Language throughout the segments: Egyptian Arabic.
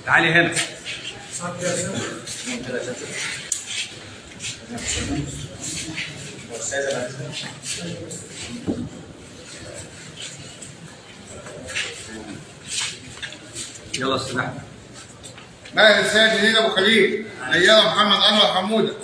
تعالي هنا يلا استاذ احمد ماهر السيد جديد ابو خليل ايام محمد انور حموده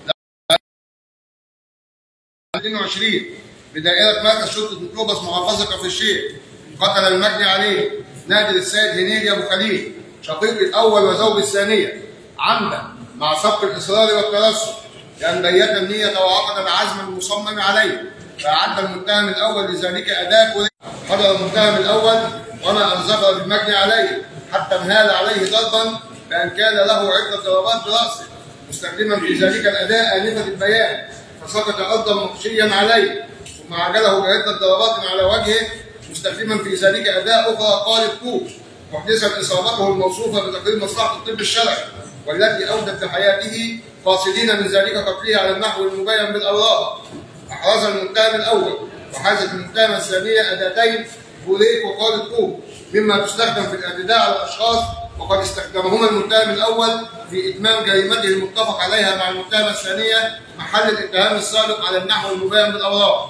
22 بدائرة مركز شرطة ميكروباص محافظة كفر الشيخ قتل المجني عليه نادر السيد هنيدي ابو خليل شقيق الاول وزوج الثانية عمدا مع سبق الاصرار والترصد لان بيت النية وعقد العزم المصمم عليه فأعد المتهم الاول لذلك اداء كوري حضر المتهم الاول وما ان ظفر بالمجني عليه حتى انهال عليه ضربا بان كان له عده ضربات براسه مستخدما في ذلك الاداء انفه البيان فسقط ارضا مغشيا عليه ثم عجله بعده ضربات على وجهه مستخدما في ذلك اداء اخرى قالت كوب محدثا اصابته الموصوفه بتقرير مصلحه الطب الشرعي والتي اودت بحياته قاصدين من ذلك قتله على النحو المبين بالاوراق احرز المتهم الاول وحازت المتهمه الثانيه اداتين بوريك وقالت كوب مما تستخدم في الاعتداء على الاشخاص وقد استخدمهما المتهم الاول في اتمام جريمته المتفق عليها مع المتهمه الثانيه محل الاتهام السابق على النحو المبين بالاوراق.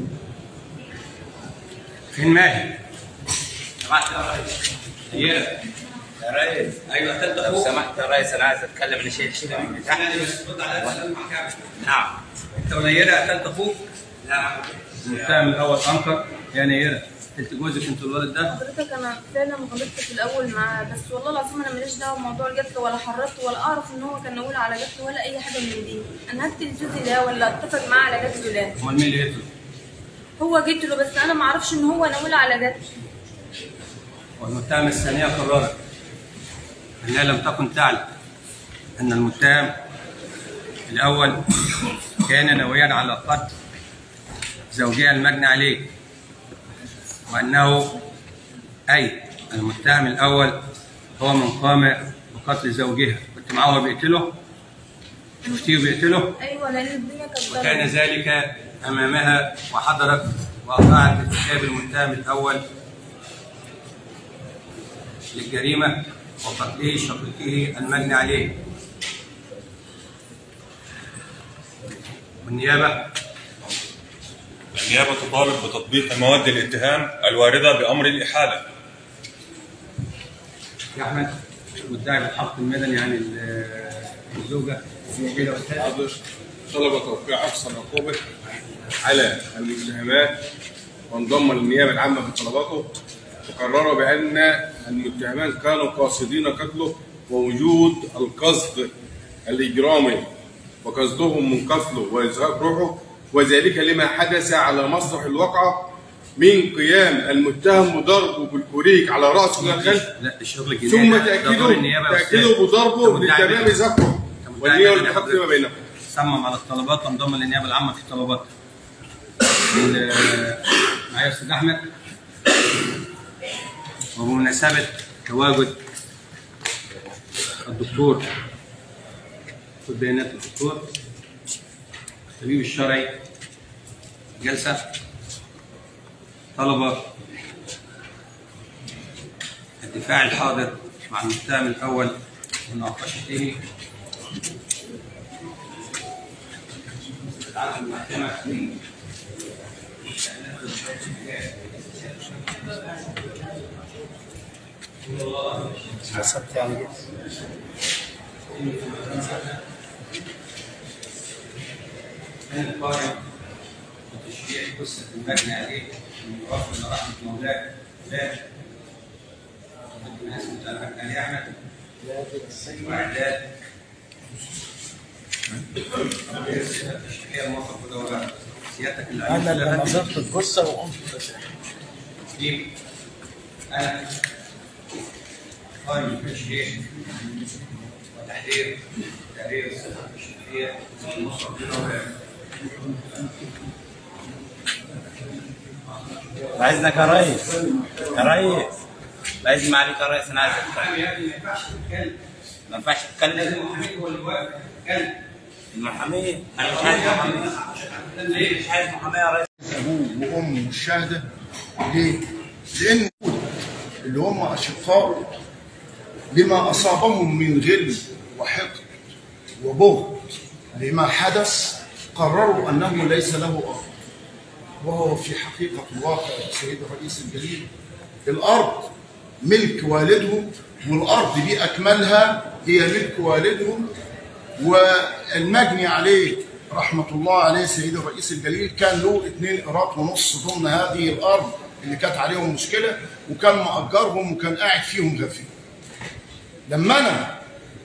فين ماهر؟ سمحت يا ريس يا يا ريس ايوه تلت لو اخوك سمحت يا ريس انا عايز اتكلم انا شايل شيء من تحت يعني بس رد على السؤال المحكمة نعم انت ونيرة قتلت اخوك؟ لا المتهم الاول انكر يا نيرة قتلت جوزك انت الولد ده؟ حضرتك انا فعلا غلطت في الاول معاه بس والله العظيم انا ماليش دعوه بموضوع القتل ولا حرضته ولا اعرف ان هو كان ناوي على قتل ولا اي حاجه من دي انا هقتل جوزي لا ولا اتفق معاه على قتله لا امال مين اللي قتله؟ هو قتله بس انا ما اعرفش ان هو ناوي على قتل والمتهم الثانية قررت أنها لم تكن تعلم أن المتهم الأول كان ناويا على قتل زوجها المجني عليه وأنه أي المتهم الأول هو من قام بقتل زوجها كنت معاه وهو بيقتله شفتيه بيقتله ايوه لان الدنيا كانت وكان ضلمة. ذلك أمامها وحضرت وأوقعت ارتكاب المتهم الأول للجريمة وقتله شقيقه المجني عليه والنيابة النيابة تطالب بتطبيق مواد الاتهام الواردة بأمر الإحالة يا أحمد مدعي بالحق المدني عن ال- الزوجة كده أستاذ حاضر طلب توقيع اقصى العقوبه على المتهمات وانضم للنيابه العامه في طلباته وقرروا بان المتهمان كانوا قاصدين قتله ووجود القصد الاجرامي وقصدهم من قتله وازهاق روحه وذلك لما حدث على مسرح الواقعه من قيام المتهم بضربه بالكوريك على راسه من الخلف لا الشغل الجنائي ثم ده- ده دور تاكيده النيابة يا أستاذ. تاكيده بضربه أنت مدعي بتمام بال- ذكره أنت مدعي والنية بال- والحق فيما بينهم صمم على الطلبات وانضم للنيابه العامه في الطلبات. ال- معايا استاذ احمد وبمناسبه تواجد الدكتور خد بيانات الدكتور الطبيب الشرعي جلسه طلب الدفاع الحاضر مع المتهم الاول مناقشته على المحكمة حسبت يعني كده من القائم وتشريع قصة المجني عليه من رفض إلى رحمة مولاك لا الناس متابعة علي أحمد وإعداد التشريعية موافق ودورة سيادتك اللي انا اللي نظرت الجثه وقمت تسليم أنا قائم التشريع وتحرير تحرير الصحة التشريعية والنصر بالأولاد عايزك يا ريس يا ريس عايز معاليك يا ريس انا عايز اتكلم يا ابني ما ينفعش تتكلم ما ينفعش تتكلم المحامي هو اللي واقف يتكلم المحامي انا مش عايز محامي ليه مش عايز محامي يا ريس ابوه وامه والشهاده ليه؟ لان اللي هم اشقاء لما أصابهم من غل وحقد وبغض لما حدث قرروا أنه ليس له أرض وهو في حقيقة الواقع سيد الرئيس الجليل الأرض ملك والدهم والأرض بأكملها هي ملك والدهم والمجني عليه رحمة الله عليه سيد الرئيس الجليل كان له اتنين قراط ونص ضمن هذه الأرض اللي كانت عليهم مشكلة وكان مأجرهم وكان قاعد فيهم غفير لما أنا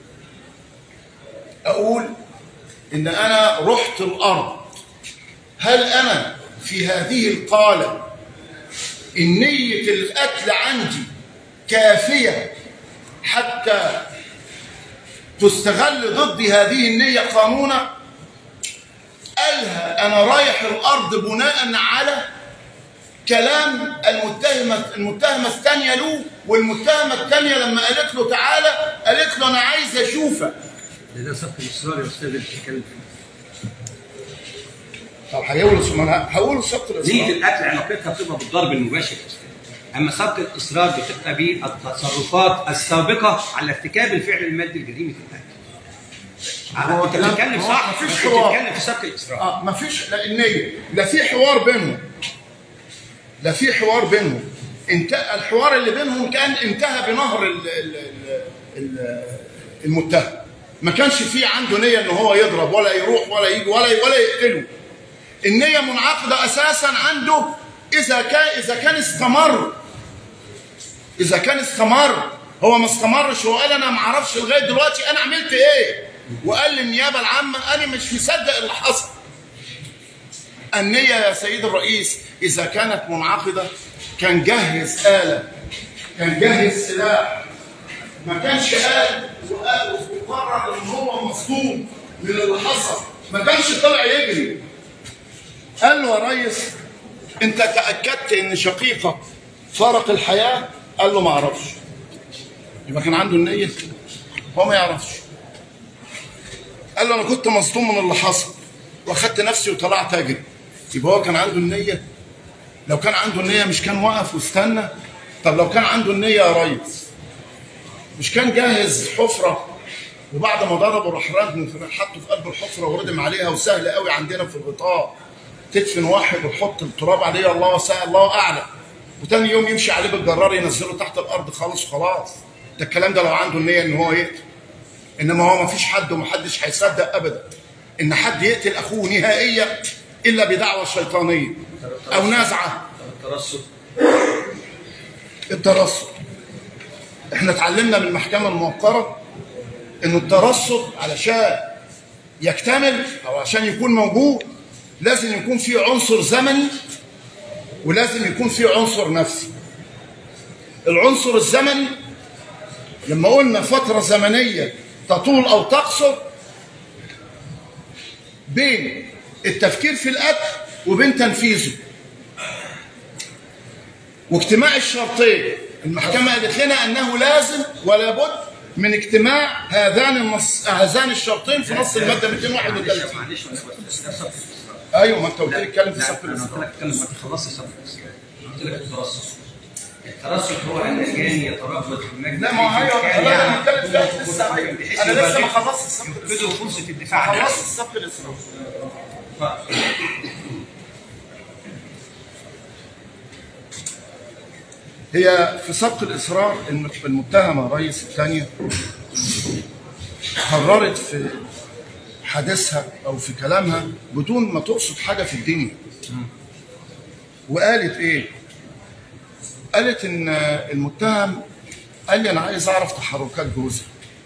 أقول إن أنا رحت الأرض هل أنا في هذه القالة النية القتل عندي كافية حتى تستغل ضدي هذه النية قانونا قالها أنا رايح الأرض بناء على كلام المتهمة المتهمة الثانية له والمتهمة الثانية لما قالت له تعالى قالت له أنا عايز أشوفك ده ده سبق الاصرار يا استاذ اللي بتتكلم فيه طب هيقول ما أنا هقول سبق نية الإصرار القتل علاقتها بتبقى بالضرب المباشر يا أستاذ. اما سبق الاصرار بتبقى بالتصرفات السابقه على ارتكاب الفعل المادي لجريمه القتل. هو انت كلام- بتتكلم هو صح مفيش بس حوار. بتتكلم في سبق الاصرار اه ما فيش لا النية لا في حوار بينهم لا في حوار بينهم انت الحوار اللي بينهم كان انتهى بنهر ال ال ال ال المتهم ما كانش في عنده نية ان هو يضرب ولا يروح ولا يجي ولا ولا يقتله النية منعقدة اساسا عنده اذا كان اذا كان استمر اذا كان استمر هو ما استمرش هو قال انا ما اعرفش لغايه دلوقتي انا عملت ايه وقال للنيابه العامه انا مش مصدق اللي حصل النية يا سيد الرئيس إذا كانت منعقدة كان جهز آلة كان جهز سلاح ما كانش قال وقال وقرر إن هو مصدوم من اللي حصل ما كانش طلع يجري قال له يا ريس أنت تأكدت إن شقيقك فارق الحياة قال له ما أعرفش يبقى كان عنده النية هو ما يعرفش قال له انا كنت مصدوم من اللي حصل واخدت نفسي وطلعت اجري يبقى هو كان عنده النيه لو كان عنده النيه مش كان وقف واستنى طب لو كان عنده النيه يا ريس مش كان جاهز حفره وبعد ما ضربه راح ردم في حطه في قلب الحفره وردم عليها وسهل قوي عندنا في الغطاء تدفن واحد وتحط التراب عليه الله وسهل الله اعلم وتاني يوم يمشي عليه بالجرار ينزله تحت الارض خالص وخلاص ده الكلام ده لو عنده النيه ان هو يقتل انما هو ما فيش حد ومحدش هيصدق ابدا ان حد يقتل اخوه نهائيا الا بدعوه شيطانيه او نزعه الترصد الترصد احنا اتعلمنا من المحكمه الموقره ان الترصد علشان يكتمل او عشان يكون موجود لازم يكون في عنصر زمني ولازم يكون في عنصر نفسي العنصر الزمني لما قلنا فترة زمنية تطول أو تقصر بين التفكير في القتل وبين تنفيذه واجتماع الشرطين المحكمة قالت لنا أنه لازم ولا بد من اجتماع هذان النص هذان الشرطين في نص المادة 231 معلش انا بس ده سبق الاصرار ايوه ما انت قلت لي اتكلم في لا، سبق انا قلت الاصرار لك اتكلم ما تخلصش سبق الاصرار قلت لك الترصد الترصد هو ان الجاني يتربط بالمجني لا ما هو ايوه كان لا، انا يعني بتكلم فيها كل لسه حاجة بحيث انا لسه ما يبقى خلصت السبق يفقدوا فرصه الدفاع عنها خلصت السبق الاصرار ف- هي في سبق الإصرار الم- المتهمة رئيس الثانية قررت في حديثها أو في كلامها بدون ما تقصد حاجة في الدنيا وقالت إيه؟ قالت إن المتهم قال لي أنا عايز أعرف تحركات جوزي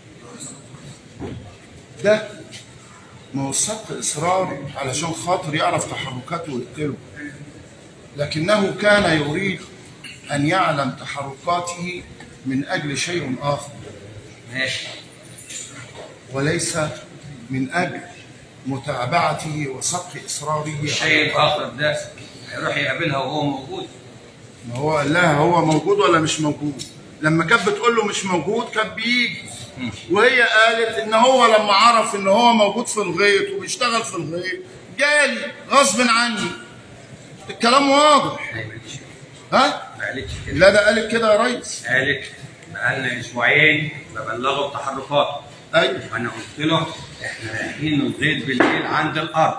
ده ما هو السبق إصرار علشان خاطر يعرف تحركاته ويقتله لكنه كان يريد أن يعلم تحركاته من أجل شيء آخر ماشي وليس من أجل متابعته وسبق إصراره الشيء الاخر ده هيروح يقابلها وهو موجود ما هو قال لها هو موجود ولا مش موجود لما كانت بتقول له مش موجود كان بيجي وهي قالت ان هو لما عرف ان هو موجود في الغيط وبيشتغل في الغيط جالي غصب عني الكلام واضح لا ما قالتش ها ما قالتش كده لا ده قالت كده يا ريس قالت بقالنا اسبوعين ببلغه بتحركاته ايوه انا قلت له احنا رايحين نغيط بالليل عند الارض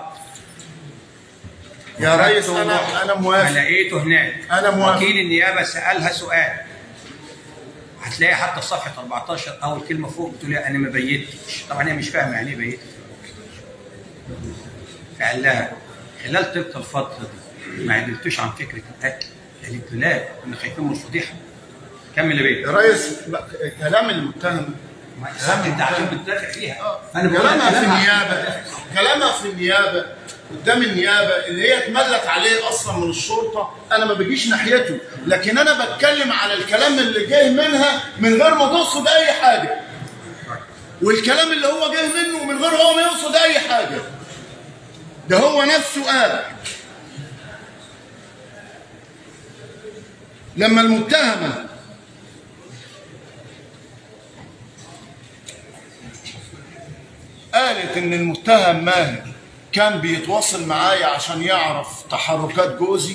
يا ريس انا انا موافق لقيته هناك أنا موافق. وكيل النيابه سالها سؤال هتلاقي حتى في صفحه 14 اول كلمه فوق بتقول لها انا ما بيتش طبعا هي مش فاهمه يعني ايه بيت فقال لها خلال تلك الفتره دي ما عدلتوش عن فكره الاكل قالت له لا كنا خايفين من الفضيحه كمل يا بيه يا ريس بقى كلام المتهم ما انت عشان بتدافع فيها انا بقول لك كلامها في كلامها النيابه كلامها في النيابه قدام النيابه اللي هي اتملت عليه اصلا من الشرطه انا ما بجيش ناحيته لكن انا بتكلم على الكلام اللي جه منها من غير ما تقصد اي حاجه والكلام اللي هو جه منه من غير هو ما يقصد اي حاجه ده هو نفسه قال لما المتهمه قالت ان المتهم ماهر كان بيتواصل معايا عشان يعرف تحركات جوزي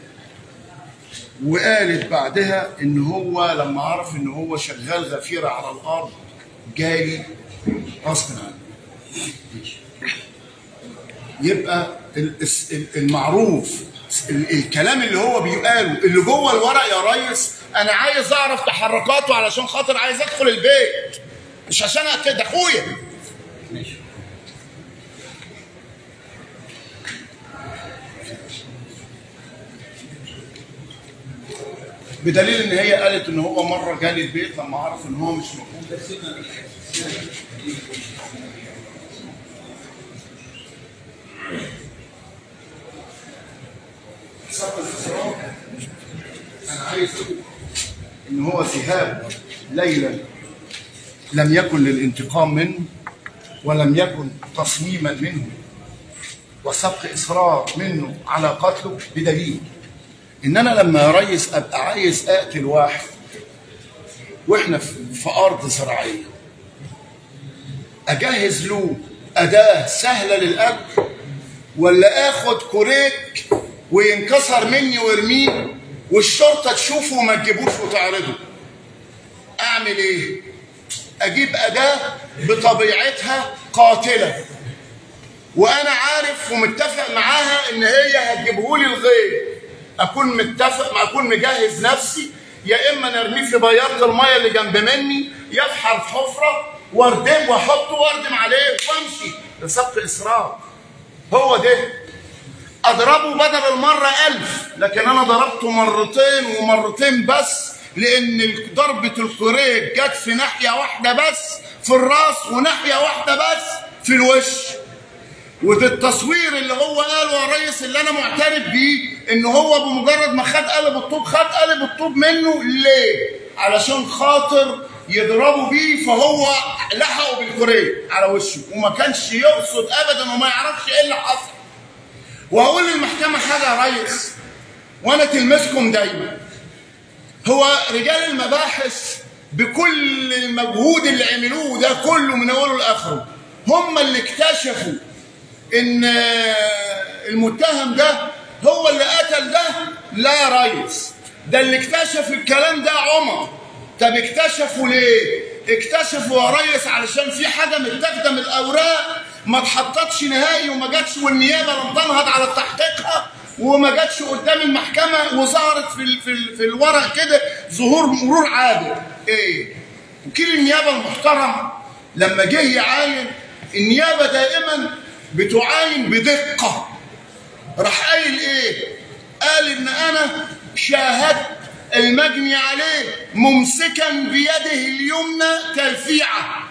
وقالت بعدها ان هو لما عرف ان هو شغال غفيرة على الارض جالي غصب عنه يبقى ال- الس- ال- المعروف ال- الكلام اللي هو بيقاله اللي جوه الورق يا ريس انا عايز اعرف تحركاته علشان خاطر عايز ادخل البيت مش عشان اكد اخويا بدليل ان هي قالت ان هو مره جالي البيت لما عرف ان هو مش موجود انا عايز اقول ان هو ذهاب ليلا لم يكن للانتقام منه ولم يكن تصميما منه وسبق اصرار منه على قتله بدليل ان انا لما يا ريس ابقى عايز اقتل واحد واحنا في في ارض زراعيه اجهز له اداه سهله للقتل ولا اخد كوريك وينكسر مني وارميه والشرطه تشوفه وما تجيبوش وتعرضه اعمل ايه اجيب اداه بطبيعتها قاتله وانا عارف ومتفق معاها ان هي هتجيبهولي الغير اكون متفق ما اكون مجهز نفسي يا اما نرميه في بياض الميه اللي جنب مني يفحر في حفره واردم واحطه واردم عليه وامشي ده سبق اصرار هو ده اضربه بدل المره ألف لكن انا ضربته مرتين ومرتين بس لان ضربه الكوريك جت في ناحيه واحده بس في الراس وناحيه واحده بس في الوش وده التصوير اللي هو قاله يا ريس اللي انا معترف بيه ان هو بمجرد ما خد قلب الطوب خد قلب الطوب منه ليه؟ علشان خاطر يضربوا بيه فهو لحقه بالكوريه على وشه وما كانش يقصد ابدا وما يعرفش ايه اللي حصل. وهقول للمحكمه حاجه يا ريس وانا تلمسكم دايما. هو رجال المباحث بكل المجهود اللي عملوه ده كله من اوله لاخره هم اللي اكتشفوا ان المتهم ده هو اللي قتل ده لا يا ريس ده اللي اكتشف الكلام ده عمر طب اكتشفوا ليه اكتشفوا يا ريس علشان في حاجه متاخده من الاوراق ما اتحطتش نهائي وما جاتش والنيابه لم تنهض على تحقيقها وما جاتش قدام المحكمه وظهرت في ال في, ال في الورق كده ظهور مرور عادل ايه وكيل النيابه المحترم لما جه يعاين النيابه دائما بتعاين بدقه راح قايل ايه قال ان انا شاهدت المجني عليه ممسكا بيده اليمنى تلفيعه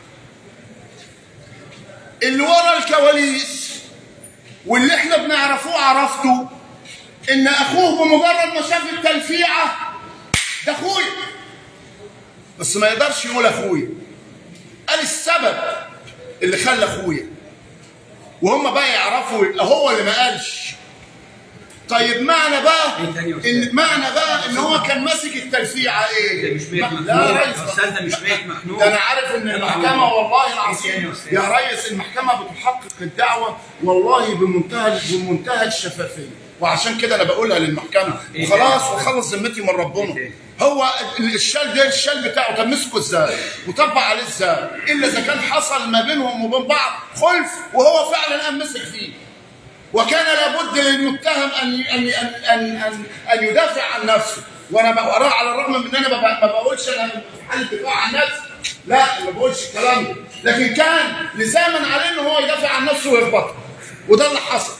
اللي ورا الكواليس واللي احنا بنعرفوه عرفته ان اخوه بمجرد ما شاف التلفيعه ده اخويا بس ما يقدرش يقول اخويا قال السبب اللي خلى اخويا وهم بقى يعرفوا يبقى هو اللي ما قالش طيب معنى بقى إيه تاني يا أستاذ؟ ان معنى بقى ان هو كان ماسك التلفيعه ايه ده مش ميت ما- مخنوق لا يا ريس يا استاذ ده مش ميت مخنوق ده انا عارف ان المحكمه والله إيه تاني العظيم يا أستاذ؟ يا ريس المحكمه بتحقق الدعوه والله بمنتهى بمنتهى الشفافيه وعشان كده انا بقولها للمحكمه وخلاص وخلص ذمتي من ربنا هو الشال ده الشال بتاعه طب مسكه ازاي وطبق عليه ازاي الا اذا كان حصل ما بينهم وبين بعض خلف وهو فعلا قام مسك فيه وكان لابد للمتهم ان ان ان ان, أن, أن يدافع عن نفسه وانا بقراه على الرغم من ان انا ما ب- ما بقولش انا في حاله دفاع عن نفسي لا ما بقولش الكلام ده لكن كان لزاما عليه ان هو يدافع عن نفسه ويربطه وده اللي حصل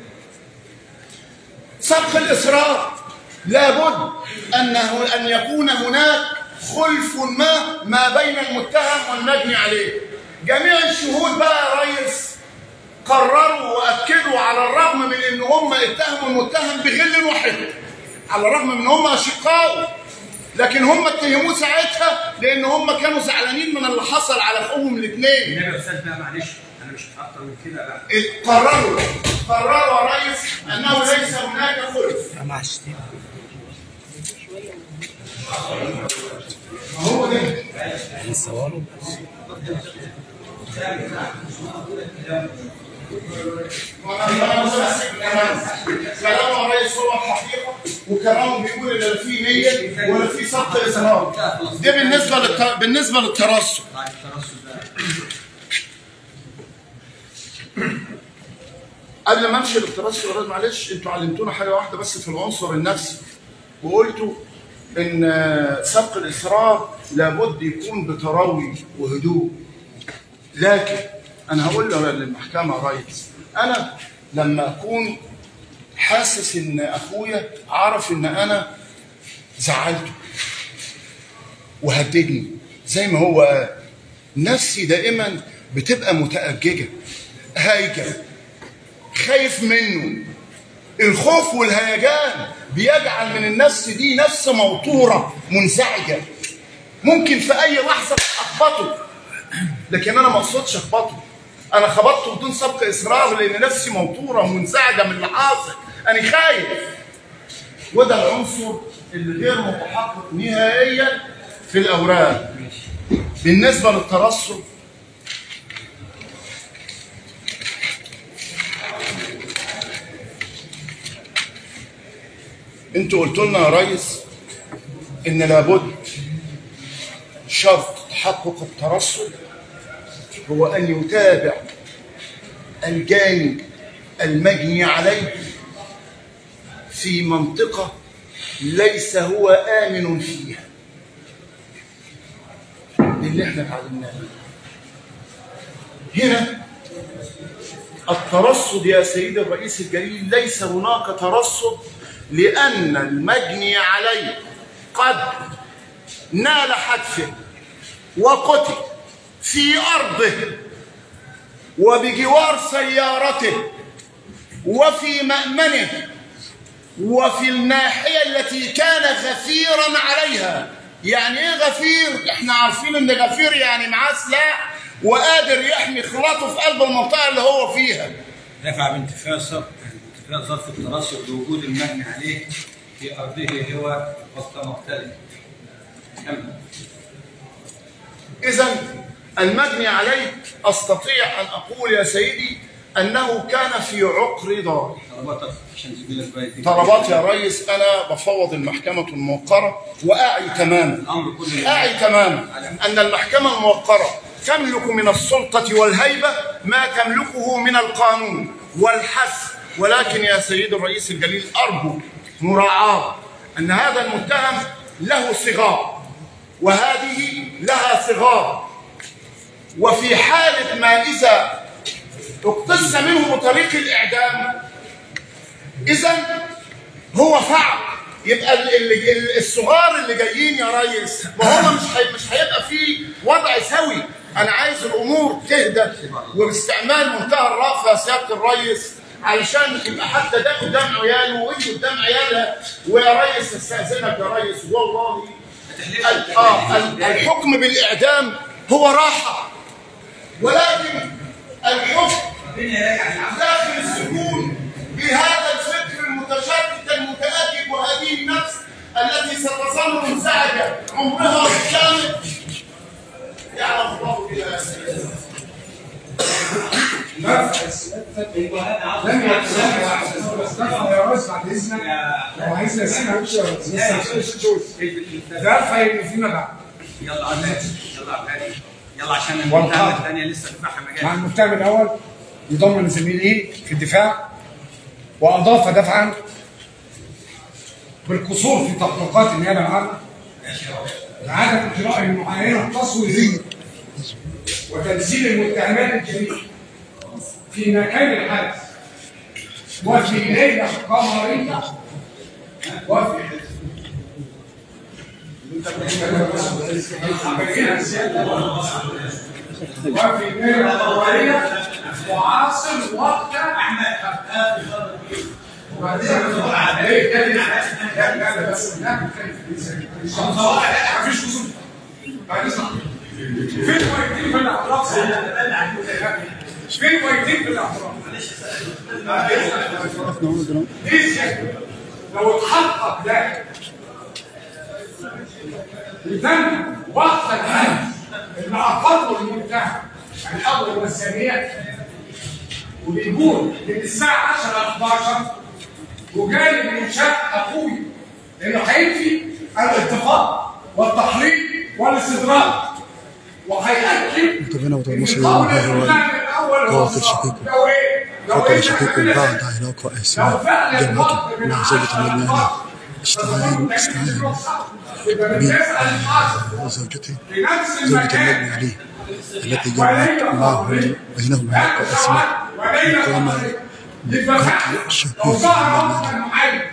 سبق الاصرار لابد انه ان يكون هناك خلف ما ما بين المتهم والمجني عليه جميع الشهود بقى يا ريس قرروا واكدوا على الرغم من ان هم اتهموا المتهم بغل وحده على الرغم من ان هم اشقاء لكن هم اتهموه ساعتها لان هم كانوا زعلانين من اللي حصل على اخوهم الاثنين النبي يا استاذ بقى معلش انا مش اكتر من كده بقى قرروا قرروا يا ريس انه ليس هناك خلف مع الشتيمة هو ده يصوروا كلام يا ريس هو الحقيقه وكلامه بيقول ان لا في نيه ولا في سبق اصرار ده بالنسبه للت... بالنسبه للترصد بعد الترصد بقى قبل ما امشي للترصد يا ريس معلش انتوا علمتونا حاجه واحده بس في العنصر النفسي وقلتوا ان سبق الاصرار لابد يكون بتروي وهدوء لكن انا هقول له للمحكمه يا ريس انا لما اكون حاسس ان اخويا عارف ان انا زعلته وهددني زي ما هو قال نفسي دائما بتبقى متأججة هايجة خايف منه الخوف والهيجان بيجعل من النفس دي نفس موتورة منزعجة ممكن في أي لحظة أخبطه لكن أنا ما أقصدش أخبطه أنا خبطته بدون سبق إصرار لأن نفسي موتورة منزعجة من اللي حاصل أنا خايف وده العنصر اللي غير متحقق نهائيا في الأوراق بالنسبة للترصد انتوا قلتوا لنا يا ريس ان لابد شرط تحقق الترصد هو ان يتابع الجانب المجني عليه في منطقة ليس هو آمن فيها دي اللي احنا اتعلمناه هنا الترصد يا سيدي الرئيس الجليل ليس هناك ترصد لأن المجني عليه قد نال حتفه وقتل في أرضه وبجوار سيارته وفي مأمنه وفي الناحية التي كان غفيرا عليها يعني ايه غفير احنا عارفين ان غفير يعني معاه سلاح وقادر يحمي خلاطه في قلب المنطقة اللي هو فيها دفع بانتفاء صرف انتفاء ظرف الترصد لوجود المجني عليه في ارضه هو وسط مقتله كمل إذا المجني عليه أستطيع أن أقول يا سيدي أنه كان في عقر داره طلباتك عشان زميلك بقى يديك طلبات يا ريس أنا بفوض المحكمة الموقرة وأعي تماما الامر كله أعي تماما أن المحكمة الموقرة تملك من السلطة والهيبة ما تملكه من القانون والحث ولكن يا سيد الرئيس الجليل أرجو مراعاة أن هذا المتهم له صغار وهذه لها صغار وفي حالة ما إذا اقتص منه بطريق الإعدام إذا هو فعل يبقى ال- ال- ال- الصغار اللي جايين يا ريس ما هم مش هي- مش هيبقى في وضع سوي انا عايز الامور تهدى وباستعمال منتهى الرأفة يا سياده الريس علشان يبقى حتى ده قدام عياله وانت قدام عيالها ويا ريس استاذنك يا ريس والله ال- آه ال- الحكم بالاعدام هو راحه ولكن الحكم داخل السجون بهذا الفكر المتشتت المتأكد وهذه النفس التي ستظل منزعجة عمرها بالكامل يعلم الله بها يا سيدي يا ريس بعد اذنك لو عايز نسينا امشي ده فايد فينا بعد يلا عبد الهادي يلا عبد الهادي يلا عشان والله. المتهم الثانيه لسه دفاعها مع مجال المتهم الاول يضمن زميله في الدفاع واضاف دفعا بالقصور في تطبيقات النيابه العامه اعاده اجراء المعاينه التصويريه وتنزيل المتهمات الجميع في مكان الحدث وفي ليله قمريه وفي وفي ليله قمريه وعاصر وقت احمد وبعدين ايه ده لا لا لا بس لا مفيش خصوم بعد اذنك فين ميتين في الاعتراف فين ميتين في الاعتراف ليه لو اتحقق ده وتم وقت الحدث اللي عقده المتهم الاول والثانيه وبيقول من الساعه 10 ل 11 وجالي من شاف اخوي انه هينفي الاتفاق والتحريض والاستدراك وهيأكد هنا وضع إن مصر قول هو المتهم الأول هو قاتل الصواب. شقيقه. لو إيه؟ لو قاتل إيه شقيق تعمل بعد إيه؟ علاقة لو أسماء فعلا جمعته الفرد من مع زوجة على المبنى الفرد استعان استعان يبقى بالنسبة للحاصل بزوجته في نفس زوجة المكان المبنى عليه التي جمعت معهم بينهم علاقة أسماء قام بقتل الشقيق المبنى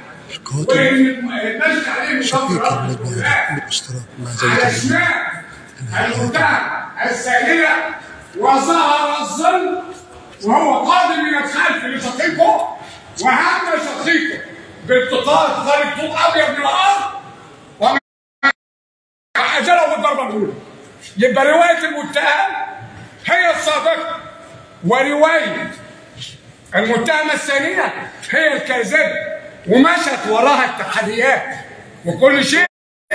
القاتل شقيق المبنى عليه بالاشتراك مع زوجة المبنى المتهم السائلة وظهر الظل وهو قادم من الخلف لشقيقه وهم شقيقه بالتقاط ذلك طوب ابيض من الارض ومن اجله بالضربه الاولى يبقى روايه المتهم هي السابقه وروايه المتهمه الثانيه هي الكاذبه ومشت وراها التحديات وكل شيء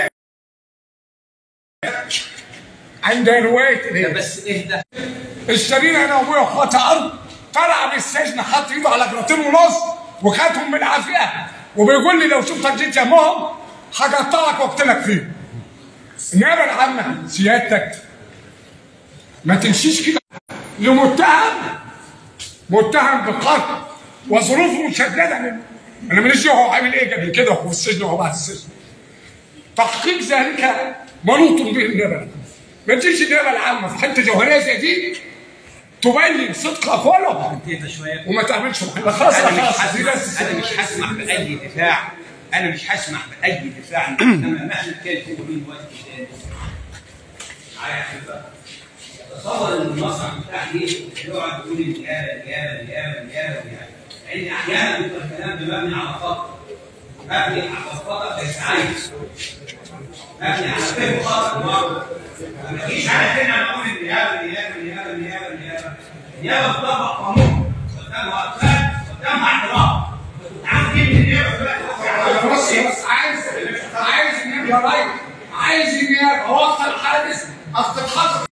عند روايه الايه؟ بس اهدى اشترينا انا وابويا واخواتي ارض طلع من السجن حط ايده على جراتين ونص وخدهم بالعافيه وبيقول لي لو شفتك جيت يمهم هقطعك واقتلك فيه النيابه العامه سيادتك ما تمشيش كده لمتهم متهم بالقتل وظروفه مشدده منه انا ماليش دعوه هو عامل ايه قبل كده وهو في السجن وهو بعد السجن تحقيق ذلك منوط به النيابه العامه ما تجيش النيابه العامه في حته جوهريه زي دي تبين صدق اقوالهم اهدى شويه وما تعملش محل خلاص انا مش خلاص دي بس هسمح انا مش هسمح باي دفاع انا مش هسمح باي دفاع عن المحكمه مهما كان في مين وقت تاني معايا كده تصور ان المصنع بتاعي يقعد يقول النيابه النيابه النيابه النيابه النيابه يعني احيانا بيبقى الكلام ده مبني على خطا مبني على خطا بس عايز مبني على فهم خطا برضه ما تجيش على كده نقول النيابه النيابه النيابه النيابه النيابه النيابه بتطبق قانون قدامها اطفال قدامها احترام عارفين النيابه دلوقتي بص بس عايز عايز النيابه يا راجل عايز النيابه وقت الحادث اصل الحادث